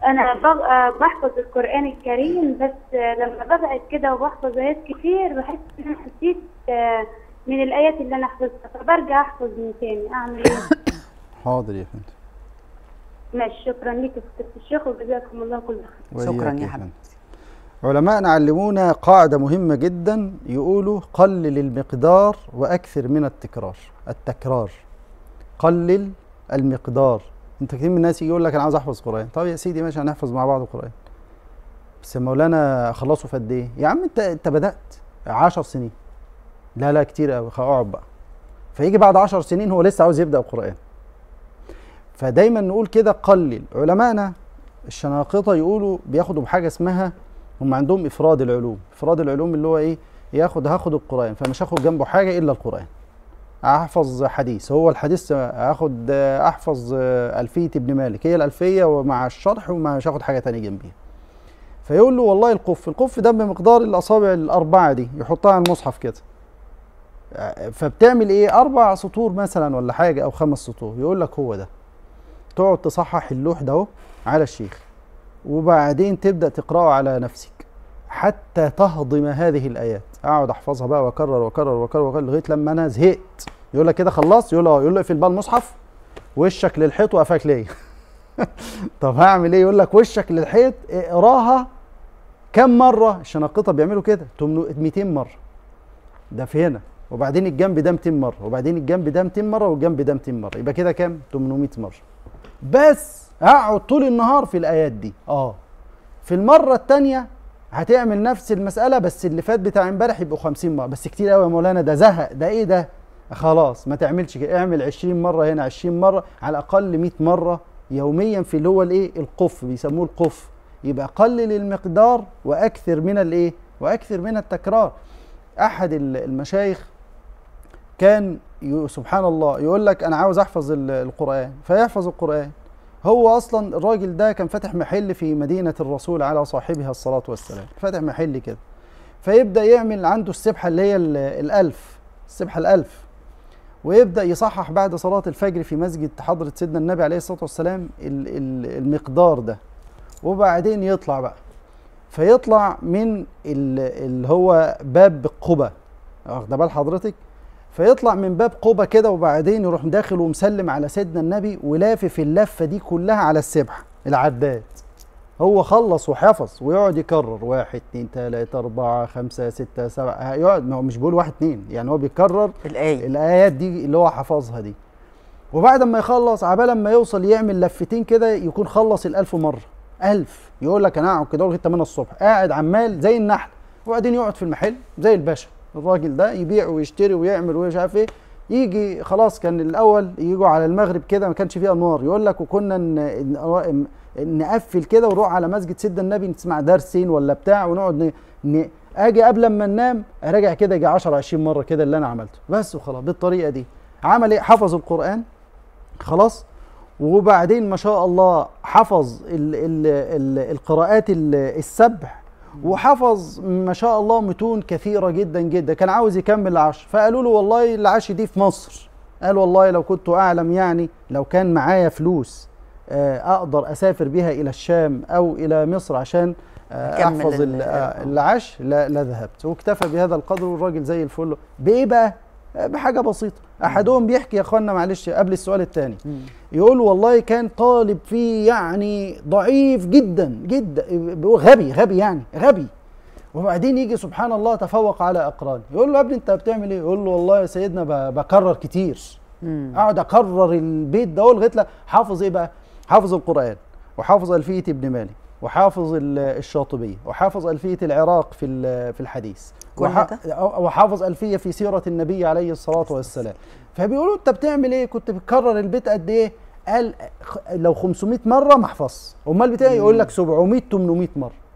انا بغ... آه، بحفظ القران الكريم بس آه، لما ببعد كده وبحفظ ايات كتير بحس ان انا نسيت آه، من الايات اللي انا حفظتها فبرجع احفظ من تاني اعمل ايه حاضر يا فندم ماشي شكرا لك يا فضيله الشيخ وجزاكم الله كل خير شكرا وإياك يا فندم. حبيبتي علماءنا علمونا قاعدة مهمة جدا يقولوا قلل المقدار وأكثر من التكرار التكرار قلل المقدار انت كتير من الناس يجي يقول لك انا عاوز احفظ قران طب يا سيدي ماشي هنحفظ مع بعض القران بس يا مولانا اخلصه في قد ايه يا عم انت انت بدات 10 سنين لا لا كتير قوي اقعد بقى فيجي بعد 10 سنين هو لسه عاوز يبدا القران فدايما نقول كده قلل علمائنا الشناقطه يقولوا بياخدوا بحاجه اسمها هم عندهم افراد العلوم افراد العلوم اللي هو ايه ياخد هاخد القران فمش هاخد جنبه حاجه الا القران احفظ حديث هو الحديث اخد احفظ الفيه ابن مالك هي الالفيه ومع الشرح ومش هاخد حاجه تانية جنبيها فيقول له والله القف القف ده بمقدار الاصابع الاربعه دي يحطها على المصحف كده فبتعمل ايه اربع سطور مثلا ولا حاجه او خمس سطور يقول لك هو ده تقعد تصحح اللوح ده اهو على الشيخ وبعدين تبدا تقراه على نفسك حتى تهضم هذه الايات اقعد احفظها بقى واكرر واكرر واكرر واكرر لغايه لما انا زهقت يقول لك كده خلصت يقول له يقول له اقفل بقى المصحف وشك للحيط وقفاك ليه طب هعمل ايه يقول لك وشك للحيط اقراها كم مره الشناقطه بيعملوا كده 200 مره ده في هنا وبعدين الجنب ده 200 مره وبعدين الجنب ده 200 مره والجنب ده 200 مره يبقى كده كام 800 مره بس هقعد طول النهار في الايات دي اه في المره الثانيه هتعمل نفس المساله بس اللي فات بتاع امبارح يبقوا 50 مره بس كتير قوي يا مولانا ده زهق ده ايه ده خلاص ما تعملش كده اعمل 20 مره هنا 20 مره على الاقل 100 مره يوميا في اللي هو الايه القف بيسموه القف يبقى قلل المقدار واكثر من الايه واكثر من التكرار احد المشايخ كان سبحان الله يقول لك انا عاوز احفظ القران فيحفظ القران هو اصلا الراجل ده كان فاتح محل في مدينه الرسول على صاحبها الصلاه والسلام فاتح محل كده فيبدا يعمل عنده السبحه اللي هي الالف السبحه الالف ويبدا يصحح بعد صلاه الفجر في مسجد حضره سيدنا النبي عليه الصلاه والسلام المقدار ده وبعدين يطلع بقى فيطلع من اللي هو باب قبة واخده بال حضرتك فيطلع من باب قبة كده وبعدين يروح داخل ومسلم على سيدنا النبي ولافف اللفة دي كلها على السبحة العداد هو خلص وحفظ ويقعد يكرر واحد اتنين تلاتة أربعة خمسة ستة سبعة يقعد هو مش بيقول واحد اتنين يعني هو بيكرر الآية الآيات دي اللي هو حفظها دي وبعد ما يخلص عبال ما يوصل يعمل لفتين كده يكون خلص الألف مرة ألف يقول لك أنا أقعد كده لغاية 8 الصبح قاعد عمال زي النحل وبعدين يقعد في المحل زي الباشا الراجل ده يبيع ويشتري ويعمل ومش عارف ايه يجي خلاص كان الاول يجوا على المغرب كده ما كانش فيه انوار يقول لك وكنا نقفل كده ونروح على مسجد سيدنا النبي نسمع درسين ولا بتاع ونقعد ن... ن... اجي قبل ما ننام اراجع كده يجي 10 20 مره كده اللي انا عملته بس وخلاص بالطريقه دي عمل ايه حفظ القران خلاص وبعدين ما شاء الله حفظ ال ال ال القراءات السبع وحفظ ما شاء الله متون كثيرة جدا جدا كان عاوز يكمل العشر فقالوا له والله العشر دي في مصر قال والله لو كنت أعلم يعني لو كان معايا فلوس أقدر أسافر بها إلى الشام أو إلى مصر عشان أحفظ العشر لا, لا ذهبت واكتفى بهذا القدر والراجل زي الفل بإيه بقى؟ بحاجه بسيطه احدهم بيحكي يا اخوانا معلش قبل السؤال الثاني يقول والله كان طالب فيه يعني ضعيف جدا جدا غبي غبي يعني غبي وبعدين يجي سبحان الله تفوق على اقران يقول له يا ابني انت بتعمل ايه يقول له والله يا سيدنا بكرر كتير اقعد اكرر البيت ده لغايه لا حافظ ايه بقى حافظ القران وحافظ الفيه ابن مالك وحافظ الشاطبيه وحافظ الفيه العراق في في الحديث وحافظ ألفية في سيرة النبي عليه الصلاة والسلام فبيقولوا أنت بتعمل إيه كنت بتكرر البيت قد إيه قال لو 500 مرة ما احفظش أمال بتاعي يقول لك 700 800 مرة